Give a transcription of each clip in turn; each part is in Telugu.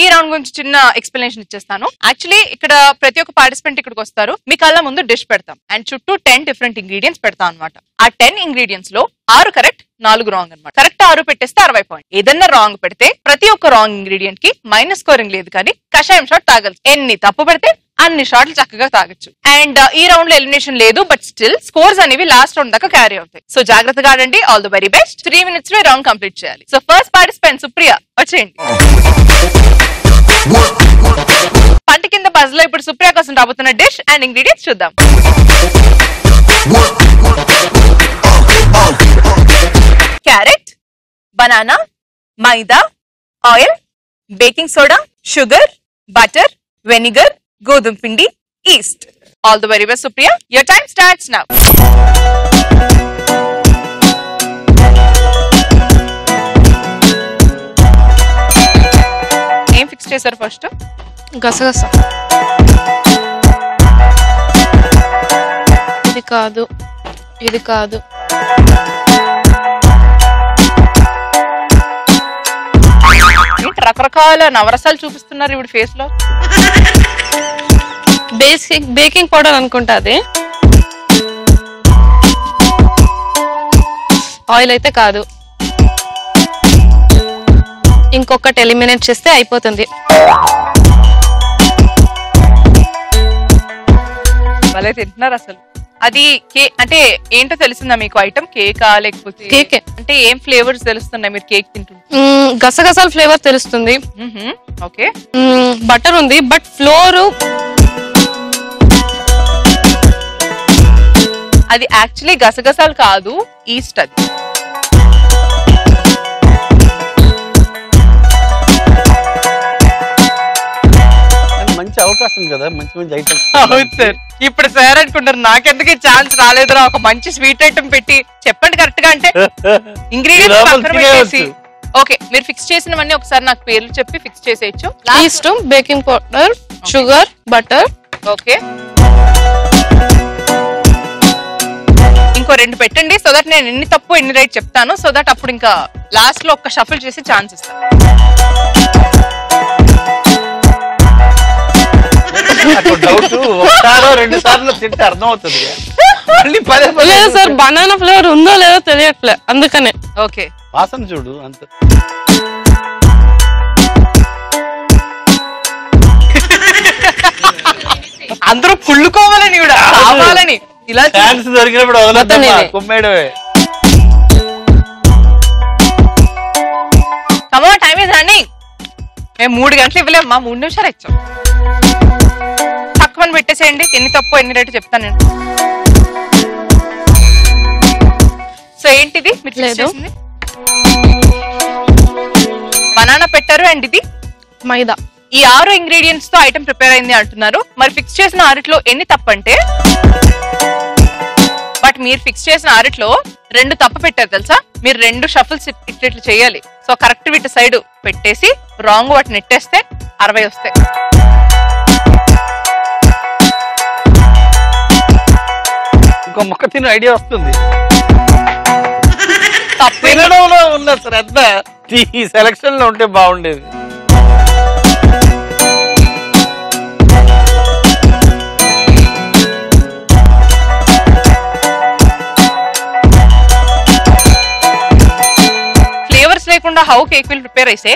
రౌండ్ గురించి చిన్న ఎక్స్ప్లెనేషన్ ఇచ్చేస్తాను యాక్చువల్లీ ఇక్కడ ప్రతి ఒక్క పార్టిసిపెంట్ ఇక్కడికి వస్తారు మీ కళ్ళ ముందు డిష్ పెడతాం అండ్ చుట్టూ టెన్ డిఫరెంట్ ఇంగ్రీడియంట్స్ పెడతాం అనమాట ఆ టెన్ ఇంగ్రీడియంట్స్ లో ఆరు కరెక్ట్ నాలుగు రాంగ్ అనమాట కరెక్ట్ ఆరు పెట్టేస్తే అరవై పాయింట్ ఏదన్నా రాంగ్ పెడితే ప్రతి ఒక్క రాంగ్ ఇంగ్రీడియంట్ కి మైనస్ స్కోరింగ్ లేదు కానీ కషాయం షాట్ తాగలదు ఎన్ని తప్పు పెడితే అన్ని షాట్లు చక్కగా తాగొచ్చు అండ్ ఈ రౌండ్ లో ఎలిమినేషన్ లేదు బట్ స్టిల్ స్కోర్స్ అనేవి లాస్ట్ రౌండ్ దాకా క్యారీ అవుతాయి సో జాగ్రత్తగా ఆడండి all the very best three minutes లో రౌండ్ కంప్లీట్ చేయాలి సో ఫస్ట్ పార్టిసిపెంట్ సుప్రియ వచ్చేయండి పంట కింద బజ్ లో ఇప్పుడు సుప్రియ కోసం రాబోతున్న డిష్ అండ్ ఇంగ్రీడియంట్స్ చూద్దాం carrot banana maida oil baking soda sugar butter vinegar గోధుమ పిండి yeast all the very best Supriya your time starts now ఏం ఫిక్స్ చేశారు ఫస్ట్ గసగస ఇది కాదు ఇది కాదు ఏంటి రకరకాల నవరసాలు చూపిస్తున్నారు ఇప్పుడు ఫేస్ లో బేసిక్ బేకింగ్ పౌడర్ అనుకుంటా అది ఆయిల్ అయితే కాదు ఇంకొకటి ఎలిమినేట్ చేస్తే అయిపోతుంది భలే తింటున్నారు అసలు అది కే అంటే ఏంటో తెలిసిందా మీకు ఐటమ్ కేకా లేకపోతే కేకే. అంటే ఏం ఫ్లేవర్స్ తెలుస్తున్నాయి మీరు కేక్ తింటుంటే మ్మ్, గసగసాల ఫ్లేవర్ తెలుస్తుంది ఓకే బటర్ ఉంది బట్ ఫ్లోర్ అది యాక్చువల్లీ గసగసాలు కాదు ఈస్ట్ అది కానీ మంచి అవకాశం కదా మంచి మంచి ఐటమ్స్ అవును సార్ ఇప్పుడు సార్ అనుకుంటారు నాకెందుకు ఛాన్స్ రాలేదురా ఒక మంచి స్వీట్ ఐటమ్ పెట్టి చెప్పండి కరెక్ట్ గా అంటే ఇంగ్రీడియంట్స్ లోపల పక్కన పెట్టేసి ఓకే మీరు ఫిక్స్ చేసినవన్నీ ఒకసారి నాకు పేర్లు చెప్పి ఫిక్స్ చేసేయచ్చు yeast baking powder sugar butter okay ఇంకో రెండు పెట్టండి సో దట్ నేను ఎన్ని తప్పు ఎన్ని రైట్ చెప్తాను సో దట్ అప్పుడు ఇంకా లాస్ట్ లో ఒక్క షఫుల్ చేసి ఛాన్స్ ఇస్తాను డౌట్ ఒకసారో రెండు సార్లు తింటే అర్థం అవుతుంది మళ్ళీ పదే పదే లేదు సార్ బనానా ఫ్లేవర్ ఉందో లేదో తెలియట్లే అందుకనే ఓకే వాసన చూడు అంత అందరూ కుళ్ళుకోవాలని కూడా కావాలని ఇలా చూ- ఛాన్స్ దొరికినప్పుడు వదలద్దమ్మా మొత్తం కుమ్మేయడమే కమా టైం ఇస్ రన్నింగ్ మేము మూడు గంటలు ఇవ్వలేము మా మూడు నిమిషాలు ఇచ్చాం తక్కువ పెట్టేసేయండి ఎన్ని తప్పు ఎన్ని రేటు చెప్తాను నేను సో ఏంటిది మీరు fix లేదు. చేసింది బనానా పెట్టారు అండ్ ఇది మైదా ఈ ఆరు ఇంగ్రీడియంట్స్ తో ఐటమ్ ప్రిపేర్ అయింది అంటున్నారు మరి ఫిక్స్ చేసిన ఆరిట్లో ఎన్ని తప్పు అంటే బట్ మీరు ఫిక్స్ చేసిన ఆరిట్లో రెండు తప్పు పెట్టారు తెలుసా మీరు రెండు షఫల్స్ ఇట్లా చేయాలి సో కరెక్ట్ వీటి సైడ్ పెట్టేసి రాంగ్ వాటిని నెట్టేస్తే అరవై వస్తాయి ఇంకో మొక్క తినే ఐడియా వస్తుంది తప్పు తినడంలో ఉన్న శ్రద్ధ ఈ సెలక్షన్ లో ఉంటే బాగుండేది ఫ్లేవర్స్ లేకుండా హౌ కేక్ విల్ ప్రిపేర్ అయితే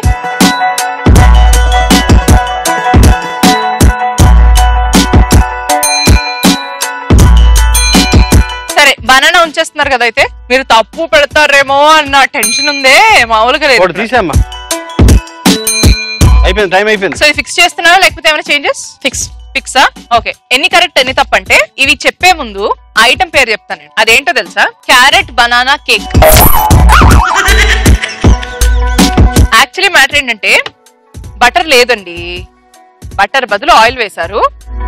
సరే బనానా ఉంచేస్తున్నారు కదా అయితే మీరు తప్పు పెడతారేమో అన్న టెన్షన్ ఉందే మామూలుగా లేదు ఒకటి తీసామ్మా అయిపోయింది టైం అయిపోయింది సో ఇది ఫిక్స్ చేస్తున్నారా లేకపోతే ఏమైనా చేంజెస్ ఫిక్స్ ఫిక్సా ఓకే ఎన్ని కరెక్ట్ ఎన్ని తప్పంటే ఇవి చెప్పే ముందు ఐటమ్ పేరు చెప్తాను నేను అదేంటో తెలుసా carrot banana cake actually matter ఏంటంటే బటర్ లేదండి బటర్ బదులు ఆయిల్ వేశారు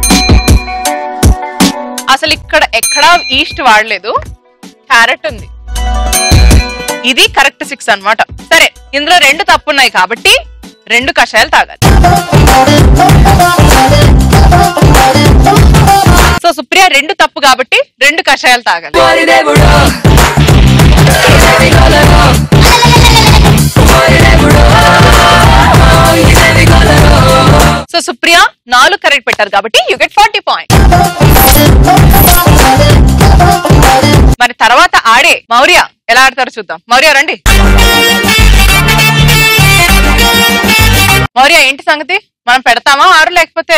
అసలు ఇక్కడ ఎక్కడా ఈస్ట్ వాడలేదు క్యారెట్ ఉంది ఇది కరెక్ట్ సిక్స్ అన్నమాట సరే ఇందులో రెండు తప్పున్నాయి కాబట్టి రెండు కషాయాలు తాగాలి సో సుప్రియ రెండు తప్పు కాబట్టి రెండు కషాయాలు తాగాలి What సుప్రియ నాలుగు కరెక్ట్ పెట్టారు కాబట్టి యూ గెట్ ఫార్టీ పాయింట్ మరి తర్వాత ఆడే మౌర్య ఎలా ఆడతారో చూద్దాం మౌర్య రండి మౌర్య ఏంటి సంగతి మనం పెడతామా ఆరు లేకపోతే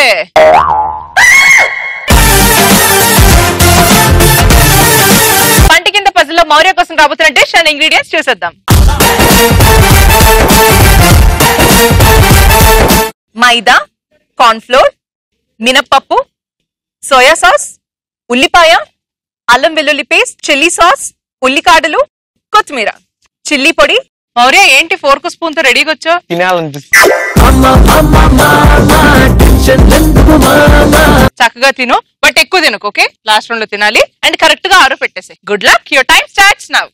పంటి కింద పజిల్లో మౌర్య కోసం రాబోతున్న డిష్ అండ్ ఇంగ్రీడియంట్స్ చూసేద్దాం మైదా కార్న్ఫ్లోర్ మినప్పప్పు సోయా సాస్ ఉల్లిపాయ అల్లం వెల్లుల్లి పేస్ట్ చిల్లీ సాస్ ఉల్లికాడలు కొత్తిమీర చిల్లీ పొడి మౌర్య ఏంటి ఫోర్క్ స్పూన్ తో రెడీగా వచ్చావు తినాలనిపిస్తుంది చక్కగా తిను బట్ ఎక్కువ తినకు ఓకే లాస్ట్ రౌండ్ లో తినాలి అండ్ కరెక్ట్ గా ఆరు పెట్టేసి good luck your time starts now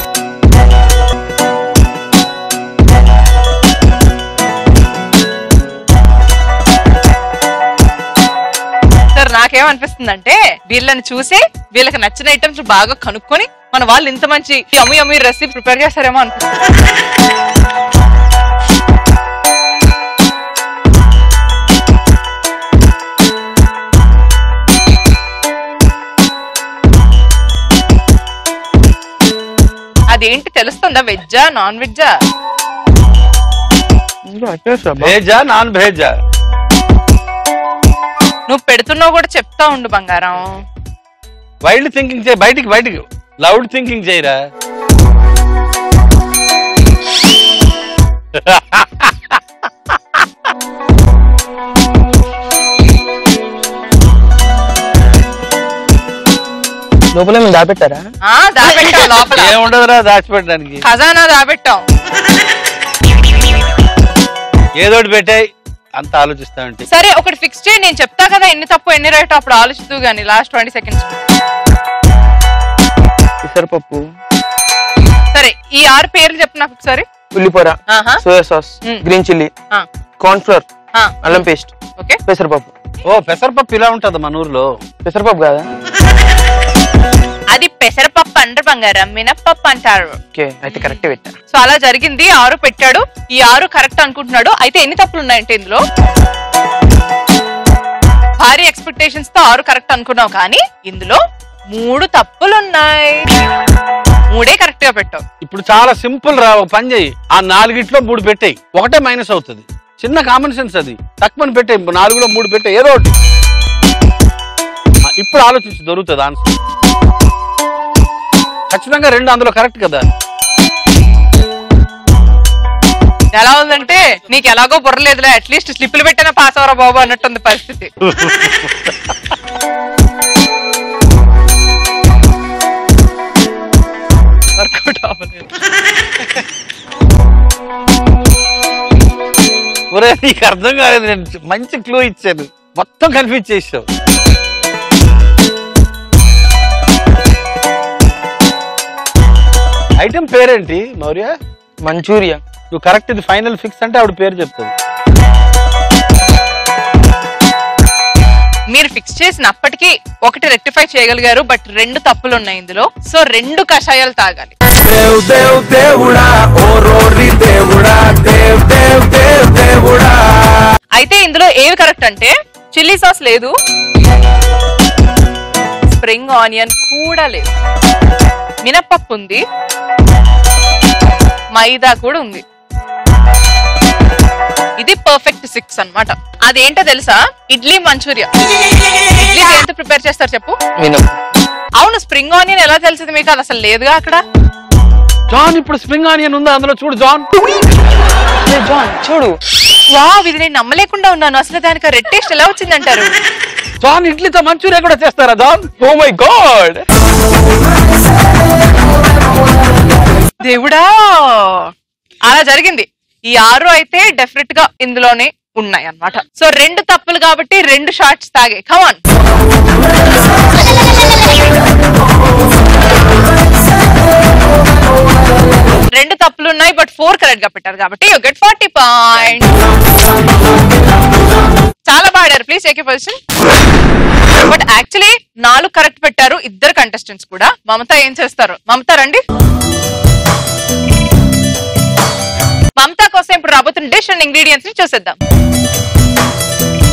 sir నాకేమనిపిస్తుందంటే వీళ్ళని చూసి వీళ్ళకి నచ్చిన ఐటమ్స్ బాగా కనుక్కొని మన వాళ్ళు ఇంత మంచి అమ్మి అమ్మి రెసిపీ ప్రిపేర్ చేస్తారేమో అనిపిస్తుంది అదేంటి తెలుస్తుందా వెజ్జా నాన్ వెజ్జా భేజా నాన్ భేజా నువ్వు పెడుతున్నావు కూడా చెప్తా ఉండు బంగారం వైల్డ్ థింకింగ్ చేయి బయటికి బయటికి లౌడ్ థింకింగ్ చేయరా లోపల మేము దాపెట్టారా ఆ దాబెట్టాం లోపల ఏముండదురా దాచిపెట్టడానికి ఖజానా దాబెట్టాం ఏదోటి పెట్టాయి అంత ఆలోచిస్తా ఉంటే సరే ఒకటి ఫిక్స్ చేయి నేను చెప్తా కదా ఎన్ని తప్పు ఎన్ని రైట్ అప్పుడు ఆలోచిస్తూ గానీ లాస్ట్ ట్వంటీ సెకండ్స్ పెసరపప్పు సరే ఈ ఆరు పేర్లు చెప్పు నాకు ఒకసారి ఉల్లిపొర ఆహా సోయా సాస్ మ్. గ్రీన్ చిల్లీ ఆ, కార్న్ ఫ్లోర్ ఆ, అల్లం పేస్ట్ ఓకే పెసరపప్పు ఓ పెసరపప్పు ఇలా ఉంటది మన ఊర్లో పెసరపప్పు కాదా అది పెసరపప్పు అంటారు బంగారం మినప్పప్పు అంటారు ఓకే అయితే కరెక్ట్ పెట్టా సో అలా జరిగింది ఆరు పెట్టాడు ఈ ఆరు కరెక్ట్ అనుకుంటున్నాడు అయితే ఎన్ని తప్పులు ఉన్నాయంటే ఇందులో భారీ ఎక్స్పెక్టేషన్స్ తో ఆరు కరెక్ట్ అనుకున్నావు కానీ ఇందులో మూడు తప్పులు ఉన్నాయి మూడే కరెక్ట్ గా పెట్టావు ఇప్పుడు చాలా సింపుల్ రా ఒక పని చేయి ఆ నాలుగిట్లో మూడు పెట్టాయి ఒకటే మైనస్ అవుతుంది చిన్న కామన్ సెన్స్ అది తక్కువ పెట్టాయి నాలుగులో మూడు పెట్టాయి ఏదో ఒకటి ఆ, ఇప్పుడు ఆలోచించి దొరుకుతుంది ఆన్సర్ ఖచ్చితంగా రెండు అందులో కరెక్ట్ కదా ఎలా ఉందంటే నీకు ఎలాగో బుర్రలేదులే అట్లీస్ట్ స్లిప్లు పెట్టినా పాస్ అవరా బాబు అన్నట్టుంది పరిస్థితి వర్కౌట్ అవ్వలేదు ఒరే నీకు అర్థం కాలేదు నేను మంచి క్లూ ఇచ్చాను మొత్తం కన్ఫ్యూజ్ చేసావు ఐటమ్ పేరేంటి మౌర్య మంచూరియా నువ్వు కరెక్ట్ ఇది ఫైనల్ ఫిక్స్ అంటే ఆవిడ పేరు చెప్తుంది మీరు ఫిక్స్ చేసినప్పటికీ ఒకటి రెక్టిఫై చేయగలిగారు బట్ రెండు తప్పులు ఉన్నాయి ఇందులో సో రెండు కషాయాలు తాగాలి దేవ్ దేవ్ దేవుడా ఓ రోరి దేవుడా దేవ్ దేవ్ దేవ్ దేవుడా అయితే ఇందులో ఏవి కరెక్ట్ అంటే చిల్లీ సాస్ లేదు స్ప్రింగ్ ఆనియన్ కూడా లేదు మినప్పప్పు ఉంది మైదా కూడా ఉంది ఇది పర్ఫెక్ట్ సిక్స్ అన్నమాట అదేంటో తెలుసా ఇడ్లీ మంచూరియా ఇడ్లీ ఎంత ప్రిపేర్ చేస్తారు చెప్పు మినప్పు అవును స్ప్రింగ్ ఆనియన్ ఎలా తెలిసింది మీకు అది అసలు లేదుగా అక్కడ జాన్ ఇప్పుడు స్ప్రింగ్ ఆనియన్ ఉందా అందులో చూడు జాన్ ఏ జాన్ చూడు వావ్ ఇది నేను నమ్మలేకుండా ఉన్నాను అసలు దానికి రెడ్ టేస్ట్ ఎలా వచ్చిందంటారు జాన్ ఇడ్లీతో మంచూరియా కూడా చేస్తారా జాన్ ఓ మై గాడ్ దేవుడా అలా జరిగింది ఈ ఆరు అయితే డెఫినెట్ గా ఇందులోనే ఉన్నాయి అన్నమాట సో రెండు తప్పులు కాబట్టి రెండు షార్ట్స్ తాగే కమాన్ రెండు తప్పులు ఉన్నాయి బట్ ఫోర్ కరెక్ట్ గా పెట్టారు కాబట్టి యూ గెట్ ఫార్టీ పాయింట్ చాలా బాడారు please take position but actually నాలుగు కరెక్ట్ పెట్టారు ఇద్దరు కంటెస్టెంట్స్ కూడా మమత ఏం చేస్తారు మమత రండి మమతా కోసం ఇప్పుడు రాబోతున్న డిష్ అండ్ ఇంగ్రీడియంట్స్ ని చూసేద్దాం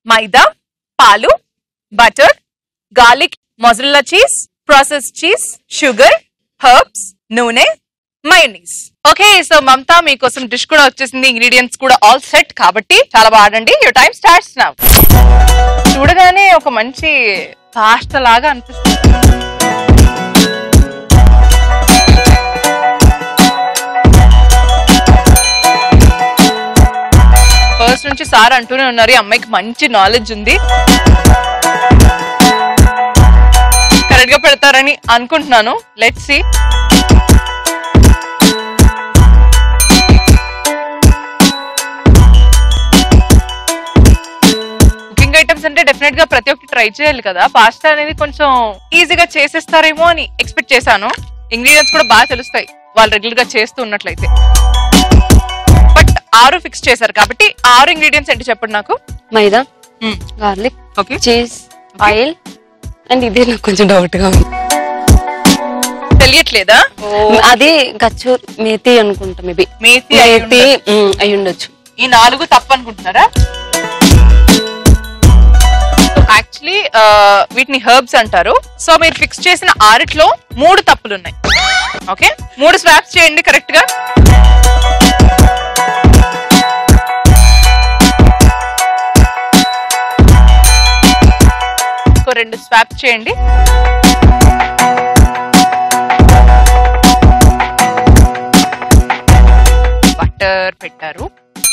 మైదా పాలు butter garlic mozzarella cheese process cheese sugar herbs నూనె మయోనీస్ ఓకే సో మమతా మీకోసం డిష్ కూడా వచ్చేసింది ఇంగ్రీడియంట్స్ కూడా ఆల్ సెట్ కాబట్టి చాలా బాగా ఆడండి యువర్ టైం స్టార్ట్స్ నౌ చూడగానే ఒక మంచి పాస్ట లాగా అనిపిస్తుంది ఫస్ట్ నుంచి సార్ అంటూనే ఉన్నారు ఈ అమ్మాయికి మంచి నాలెడ్జ్ ఉంది కరెక్ట్ గా పెడతారని అనుకుంటున్నాను లెట్స్ సి కుకింగ్ ఐటమ్స్ అంటే డెఫినెట్ గా ప్రతి ఒక్కటి ట్రై చేయాలి కదా పాస్తా అనేది కొంచెం ఈజీగా చేసేస్తారేమో అని ఎక్స్పెక్ట్ చేశాను ఇంగ్రీడియంట్స్ కూడా బాగా తెలుస్తాయి వాళ్ళు రెగ్యులర్ గా చేస్తూ ఉన్నట్లయితే బట్ ఆరు ఫిక్స్ చేశారు కాబట్టి ఆరు ఇంగ్రీడియంట్స్ ఏంటి చెప్పండి నాకు maida garlic okay cheese oil and ఇదే నాకు కొంచెం డౌట్ గా ఉంది తెలియట్లేదా అది గచ్చూర్ మేతి అనుకుంటా మేబీ మేతి అయి మేతి మ్, అయి ఉండొచ్చు ఈ నాలుగు తప్పు అనుకుంటున్నారా యాక్చువల్లీ వీటిని హెర్బ్స్ అంటారు సో మీరు ఫిక్స్ చేసిన ఆరిట్లో మూడు తప్పులు ఉన్నాయి ఓకే మూడు స్వాప్స్ చేయండి కరెక్ట్ గా ఇంకో రెండు స్వాప్ చేయండి బటర్ పెట్టారు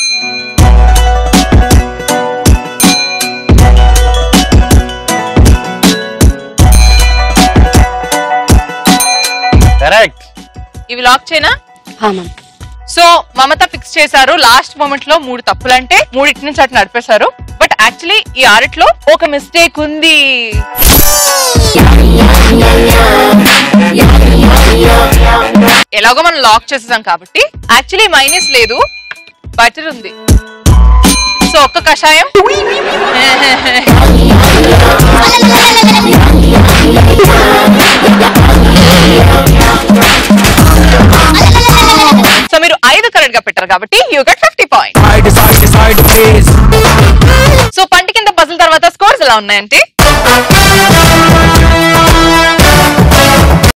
కరెక్ట్ ఇవి లాక్ చేయనా హా మ్యామ్ సో మమత ఫిక్స్ చేశారు లాస్ట్ మూమెంట్ లో మూడు తప్పులు అంటే మూడింటి నుంచి అటు నడిపేశారు బట్ యాక్చువల్లీ ఈ ఆరిట్లో ఒక మిస్టేక్ ఉంది ఎలాగో మనం లాక్ చేసేసాం కాబట్టి యాక్చువల్లీ మైనస్ లేదు బటర్ ఉంది సో ఒక్క కషాయం సో మీరు ఐదు కరెక్ట్ గా పెట్టారు కాబట్టి you got fifty point Side, side, side, please. So పంట కింద పజల్ తర్వాత స్కోర్స్ ఎలా ఉన్నాయంటే